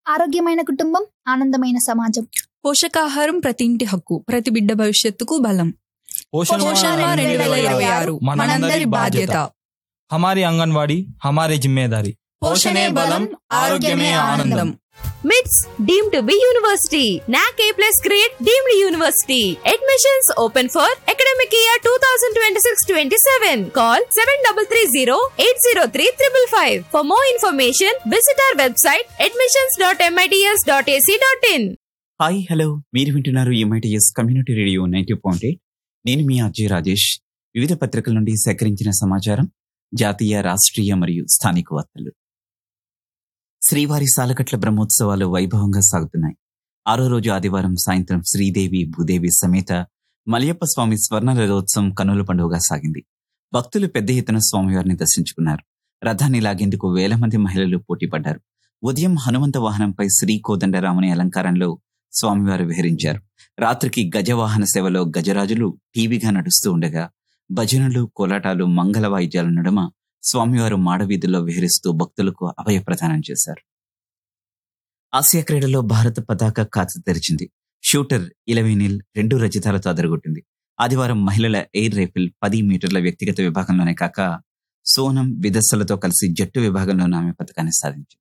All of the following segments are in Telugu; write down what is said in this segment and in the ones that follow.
ఆరోగ్యమైన కుటుంబం ఆనందమైన సమాజం పోషకాహారం ప్రతి ఇంటి హక్కు ప్రతి బిడ్డ భవిష్యత్తుకు బలం पोषण పోషణ माह రెండు వేల ఇరవై ఆరు మనందరి బాధ్యత हमारी आंगनवाड़ी हमारी जिम्मेदारी పోషణే బలం ఆరోగ్యమే ఆనందం మిట్స్ deem to be university NAAC A plus grade deemed university admissions open for academic year two thousand twenty six twenty seven call seven double three zero eight zero three triple five for more information visit our website admissions dot MITS dot AC dot in hi hello మీరు వింటున్నారు MITS community radio ninety point eight నేను మీ అజయ్ రాజేష్ వివిధ పత్రికల నుండి సేకరించిన సమాచారం జాతీయ రాష్ట్రీయ మరియు స్థానిక వార్తలు శ్రీవారి సాలకట్ల బ్రహ్మోత్సవాలు వైభవంగా సాగుతున్నాయి ఆరో రోజు ఆదివారం సాయంత్రం శ్రీదేవి భూదేవి సమేత మలయప్ప స్వామి స్వర్ణ రథోత్సవం కనుల పండుగగా సాగింది భక్తులు పెద్ద ఎత్తున స్వామివారిని దర్శించుకున్నారు రథాన్ని లాగేందుకు వేల మంది మహిళలు పోటీపడ్డారు ఉదయం హనుమంత వాహనంపై శ్రీ కోదండరాముని అలంకారంలో స్వామివారు విహరించారు రాత్రికి గజవాహన సేవలో గజరాజులు టీవీగా నడుస్తూ ఉండగా భజనలు కోలాటాలు మంగళ వాయిద్యాల నడుమ స్వామివారు మాడవీధుల్లో విహరిస్తూ భక్తులకు అభయ ప్రదానం చేశారు ఆసియా క్రీడలో భారత పతాక ఖాతా తెరిచింది షూటర్ ఇలవేనిల్ రెండు రజితాలతో అదరగొట్టింది ఆదివారం మహిళల ఎయిర్ రైఫిల్ పది మీటర్ల వ్యక్తిగత విభాగంలోనే కాక సోనం విదస్సలతో కలిసి జట్టు విభాగంలోనూ ఆమె పథకాన్ని సాధించింది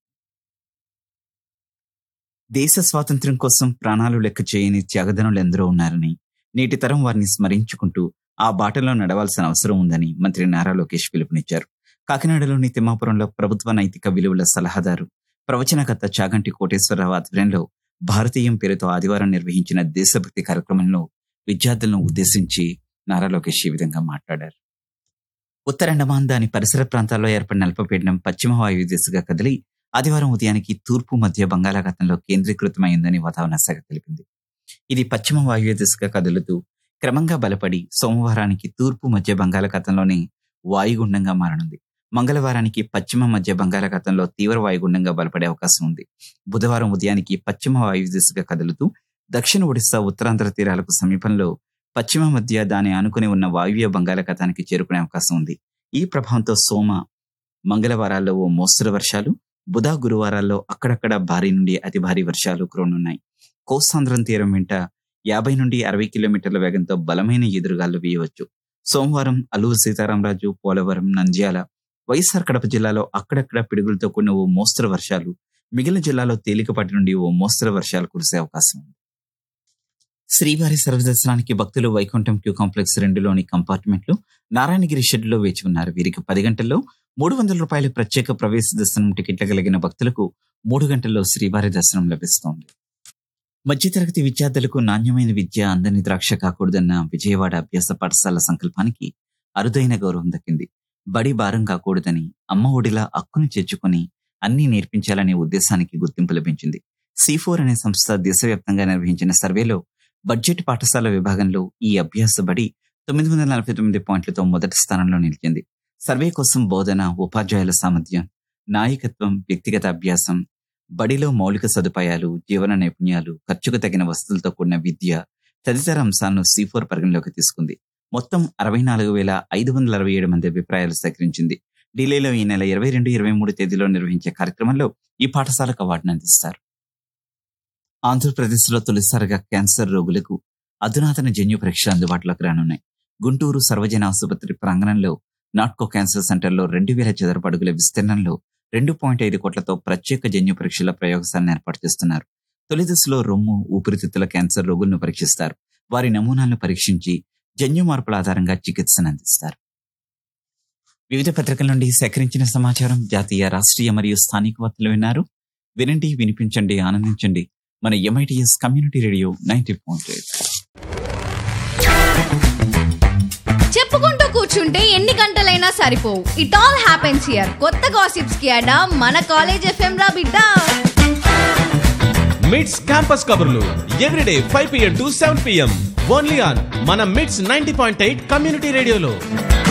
దేశ స్వాతంత్ర్యం కోసం ప్రాణాలు లెక్క చేయని త్యాగదనులు ఎందరో ఉన్నారని నేటి తరం వారిని స్మరించుకుంటూ ఆ బాటలో నడవాల్సిన అవసరం ఉందని మంత్రి నారా లోకేష్ పిలుపునిచ్చారు కాకినాడలోని తిమ్మాపురంలో ప్రభుత్వ నైతిక విలువల సలహాదారు ప్రవచనకర్త చాగంటి కోటేశ్వరరావు ఆధ్వర్యంలో భారతీయం పేరుతో ఆదివారం నిర్వహించిన దేశభక్తి కార్యక్రమంలో విద్యార్థులను ఉద్దేశించి నారా లోకేష్ ఈ విధంగా మాట్లాడారు ఉత్తర అండమాన్ దాని పరిసర ప్రాంతాల్లో ఏర్పడిన అల్పపీడనం పశ్చిమ వాయువ్య దిశగా కదిలి ఆదివారం ఉదయానికి తూర్పు మధ్య బంగాళాఖాతంలో కేంద్రీకృతమైందని వాతావరణ శాఖ తెలిపింది ఇది పశ్చిమ వాయువ్య దిశగా కదులుతూ క్రమంగా బలపడి సోమవారానికి తూర్పు మధ్య బంగాళాఖాతంలోని వాయుగుండంగా మారనుంది మంగళవారానికి పశ్చిమ మధ్య బంగాళాఖాతంలో తీవ్ర వాయుగుండంగా బలపడే అవకాశం ఉంది బుధవారం ఉదయానికి పశ్చిమ వాయువ్య దిశగా కదులుతూ దక్షిణ ఒడిశా ఉత్తరాంధ్ర తీరాలకు సమీపంలో పశ్చిమ మధ్య దాని ఆనుకుని ఉన్న వాయువ్య బంగాళాఖాతానికి చేరుకునే అవకాశం ఉంది ఈ ప్రభావంతో సోమ మంగళవారాల్లో ఓ మోస్తరు వర్షాలు బుధ గురువారాల్లో అక్కడక్కడ భారీ నుండి అతి భారీ వర్షాలు కురనున్నాయి కోస్తాంధ్రం తీరం వెంట యాభై నుండి అరవై కిలోమీటర్ల వేగంతో బలమైన ఎదురుగాలు వేయవచ్చు సోమవారం అల్లూరు సీతారామరాజు పోలవరం నంద్యాల వైఎస్ఆర్ కడప జిల్లాలో అక్కడక్కడ పిడుగులతో కూడిన ఓ మోస్తరు వర్షాలు మిగిలిన జిల్లాలో తేలికపాటి నుండి ఓ మోస్తరు వర్షాలు కురిసే అవకాశం ఉంది శ్రీవారి సర్వదర్శనానికి భక్తులు వైకుంఠం క్యూ కాంప్లెక్స్ రెండులోని కంపార్ట్మెంట్లు నారాయణగిరి షెడ్లో వేచి ఉన్నారు వీరికి పది గంటల్లో మూడు వందల రూపాయల ప్రత్యేక ప్రవేశ దర్శనం టికెట్ల కలిగిన భక్తులకు మూడు గంటల్లో శ్రీవారి దర్శనం లభిస్తోంది మధ్యతరగతి విద్యార్థులకు నాణ్యమైన విద్య అందని ద్రాక్ష కాకూడదన్న విజయవాడ అభ్యాస పాఠశాల సంకల్పానికి అరుదైన గౌరవం దక్కింది బడి భారం కాకూడదని అమ్మ ఒడిలా అక్కును చేర్చుకుని అన్నీ నేర్పించాలనే ఉద్దేశానికి గుర్తింపు లభించింది సి అనే సంస్థ దేశవ్యాప్తంగా నిర్వహించిన సర్వేలో బడ్జెట్ పాఠశాల విభాగంలో ఈ అభ్యాస బడి తొమ్మిది వందల నలభై తొమ్మిది పాయింట్లతో మొదటి స్థానంలో నిలిచింది సర్వే కోసం బోధన ఉపాధ్యాయుల సామర్థ్యం నాయకత్వం వ్యక్తిగత అభ్యాసం బడిలో మౌలిక సదుపాయాలు జీవన నైపుణ్యాలు ఖర్చుకు తగిన వస్తువులతో కూడిన విద్య తదితర అంశాలను సి ఫోర్ పరిగణలోకి తీసుకుంది మొత్తం అరవై నాలుగు వేల ఐదు వందల అరవై ఏడు మంది అభిప్రాయాలు సేకరించింది ఢిల్లీలో ఈ నెల ఇరవై రెండు ఇరవై మూడు తేదీలో నిర్వహించే కార్యక్రమంలో ఈ పాఠశాలకు అవార్డును అందిస్తారు ఆంధ్రప్రదేశ్లో తొలిసారిగా క్యాన్సర్ రోగులకు అధునాతన జన్యు పరీక్షలు అందుబాటులోకి రానున్నాయి గుంటూరు సర్వజన ఆసుపత్రి ప్రాంగణంలో నాట్కో క్యాన్సర్ సెంటర్లో రెండు వేల చదరపు అడుగుల విస్తీర్ణంలో రెండు పాయింట్ ఐదు కోట్లతో ప్రత్యేక జన్యు పరీక్షల ప్రయోగశాలను ఏర్పాటు చేస్తున్నారు తొలి దశలో రొమ్ము ఊపిరితిత్తుల క్యాన్సర్ రోగులను పరీక్షిస్తారు వారి నమూనాలను పరీక్షించి జన్యు మార్పుల ఆధారంగా చికిత్సను అందిస్తారు వివిధ పత్రికల నుండి సేకరించిన సమాచారం జాతీయ రాష్ట్రీయ మరియు స్థానిక వార్తలు విన్నారు వినండి వినిపించండి ఆనందించండి మన MITS community radio ninety point eight చెప్పుకుంటూ కూర్చుంటే ఎన్ని గంటలైనా సరిపోవు ఇట్ ఆల్ హ్యాపెన్స్ హియర్ కొత్త గాసిప్స్ కి అడా మన కాలేజ్ ఎఫ్ఎం రా బిడ్డ మిడ్స్ క్యాంపస్ కబుర్లు everyday five PM to seven PM only on మన MITS ninety point eight community రేడియోలో